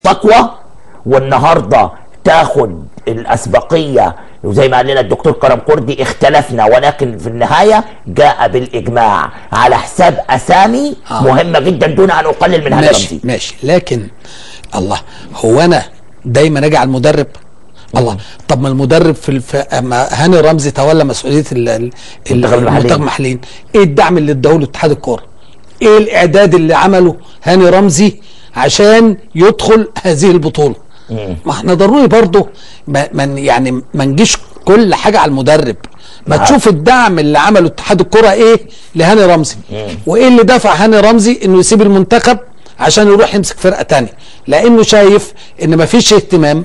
تقوى والنهارده تاخد الاسبقيه وزي ما قال لنا الدكتور كرم كردي اختلفنا ولكن في النهايه جاء بالاجماع على حساب اسامي آه. مهمه جدا دون ان اقلل من هذا ماشي رمزي ماشي لكن الله هو انا دايما اجي على المدرب الله طب ما المدرب في الف... اما هاني رمزي تولى مسؤوليه ال... ال... منتخب المحليين. المنتخب المحليين ايه الدعم اللي اداه له اتحاد الكوره ايه الاعداد اللي عمله هاني رمزي عشان يدخل هذه البطوله ما احنا ضروري برضه ما من يعني ما نجيش كل حاجه على المدرب ما نعم. تشوف الدعم اللي عمله اتحاد الكره ايه لهاني رمزي وايه اللي دفع هاني رمزي انه يسيب المنتخب عشان يروح يمسك فرقه تانية لانه شايف ان مفيش اهتمام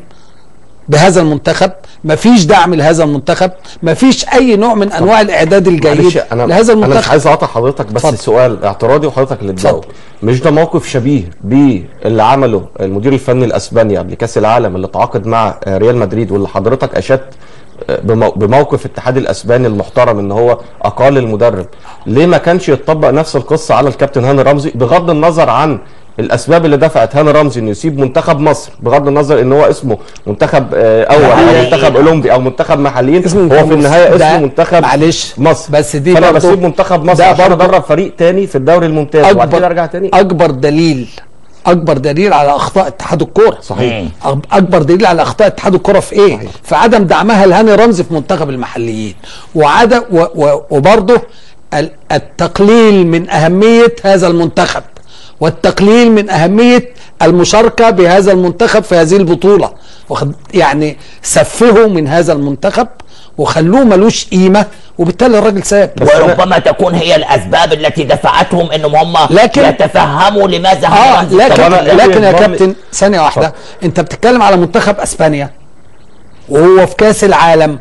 بهذا المنتخب مفيش دعم لهذا المنتخب مفيش اي نوع من انواع الاعداد معلش الجيد انا لهذا انا مش المنتخب عايز اقاطع حضرتك بس اتفضل. سؤال اعتراضي وحضرتك اللي تجاوب اتفضل. مش ده موقف شبيه باللي عمله المدير الفني الاسباني قبل كاس العالم اللي تعاقد مع آه، ريال مدريد واللي حضرتك اشدت آه، بمو- بموقف الاتحاد الاسباني المحترم ان هو اقال المدرب ليه ما كانش يتطبق نفس القصه على الكابتن هاني رمزي بغض النظر عن الاسباب اللي دفعت هاني رمزي انه يسيب منتخب مصر بغض النظر ان هو اسمه منتخب آه، اول او محليين. منتخب اولمبي او منتخب محليين اسمه هو في منتخب النهايه مصر. ده اسمه منتخب معلش مصر بس دي فانا برضو- بسيب منتخب مصر ده عشان برضو ادرب فريق تاني في الدوري الممتاز وبعد كده ارجع تاني اكبر دليل اكبر دليل على اخطاء اتحاد الكوره صحيح. أك- اكبر دليل على اخطاء اتحاد الكوره في ايه صحيح. في عدم دعمها لهاني رمزي في منتخب المحليين وعدم و و وبرضه ال- التقليل من اهميه هذا المنتخب والتقليل من اهميه المشاركه بهذا المنتخب في هذه البطوله واخد- يعني سفهوا من هذا المنتخب وخلوه ملوش قيمه وبالتالي الراجل ساب وربما تكون هي الاسباب التي دفعتهم انهم هم لكن- يتفهموا لماذا هاني اه رمزي لكن طب أنا إيه لكن يا يضمن- كابتن ثانيه واحده انت بتتكلم على منتخب اسبانيا وهو في كاس العالم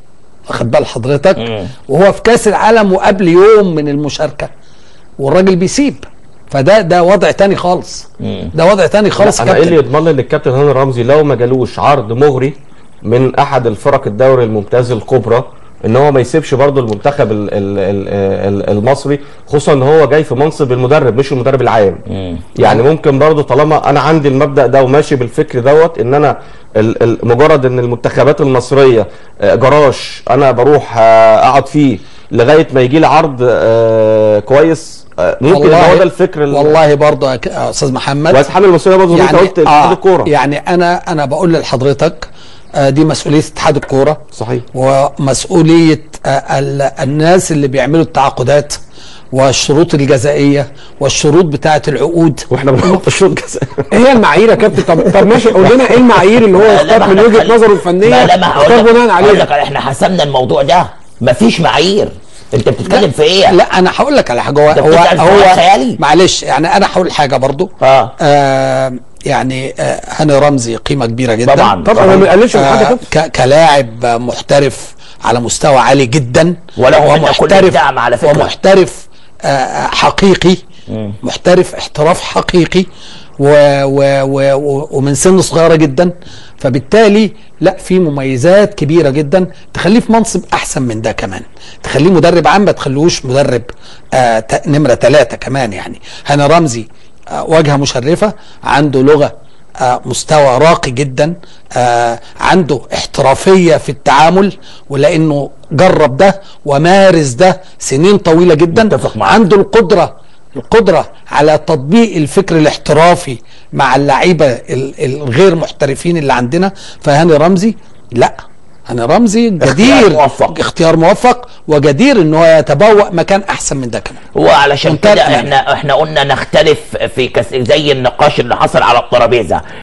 واخد بال حضرتك مم. وهو في كاس العالم وقبل يوم من المشاركه والراجل بيسيب فده ده وضع تاني خالص ده وضع تاني خالص لا، يا انا ايه اللي كابتن يضمن لي ان الكابتن هاني رمزي لو ما جالوش عرض مغري من احد الفرق الدوري الممتاز الكبرى ان هو ما يسيبش برضه المنتخب ال ال ال ال المصري خصوصا ان هو جاي في منصب المدرب مش المدرب العام يعني ممكن برضه طالما انا عندي المبدا ده وماشي بالفكر دوت ان انا ال- ال- مجرد ان المنتخبات المصريه آه، جراش انا بروح آه، اقعد فيه لغايه ما يجي لي عرض آه، كويس آه، ممكن هو ده الفكر ال- والله برضه يا ك- يا استاذ محمد وهتحمل المسؤوليه برضه زي ما انت قلت اتحاد الكوره يعني انا انا بقول لحضرتك آه، دي مسؤوليه اتحاد الكوره صحيح ومسؤوليه آه، ال- الناس اللي بيعملوا التعاقدات والشروط الجزائيه والشروط بتاعه العقود واحنا بنحط الشوط جزاء ايه هي المعايير يا كابتن طب طب ماشي قول لنا ايه المعايير اللي هو لا، اختار ما من احنا وجهه خل- نظره ما الفنيه لا ما هقول اختار لك بناء هقول لك عليها احنا حسمنا الموضوع ده مفيش معايير انت بتتكلم في ايه لا انا هقول لك على حاجه هو أنت هو, بتسأل سؤال هو خيالي. معلش يعني انا هقول حاجه برضو اه آه يعني آه هاني رمزي قيمه كبيره جدا طبعاً. طب انا ما بقللش من حاجه يا آه كابتن ك- كلاعب محترف على مستوى عالي جدا وله منا كل الدعم على فكرة. ومحترف آه حقيقي محترف احتراف حقيقي و و و و ومن سن صغيره جدا فبالتالي لا في مميزات كبيره جدا تخليه في منصب احسن من ده كمان تخليه مدرب عام ما تخليهوش مدرب آه ت- نمره ثلاثه كمان يعني هاني رمزي آه واجهه مشرفه عنده لغه آه، مستوى راقي جدا آه، عنده احترافيه في التعامل ولانه جرب ده ومارس ده سنين طويله جدا متفق معاك. عنده القدره القدره على تطبيق الفكر الاحترافي مع اللعيبه ال- الغير محترفين اللي عندنا فهاني رمزي لا هاني رمزي جدير موفق. اختيار موفق وجدير ان هو يتبوأ مكان احسن من ده كمان هو علشان منتهى كده الأمانة. احنا احنا قلنا نختلف في كس زي النقاش اللي حصل على الترابيزه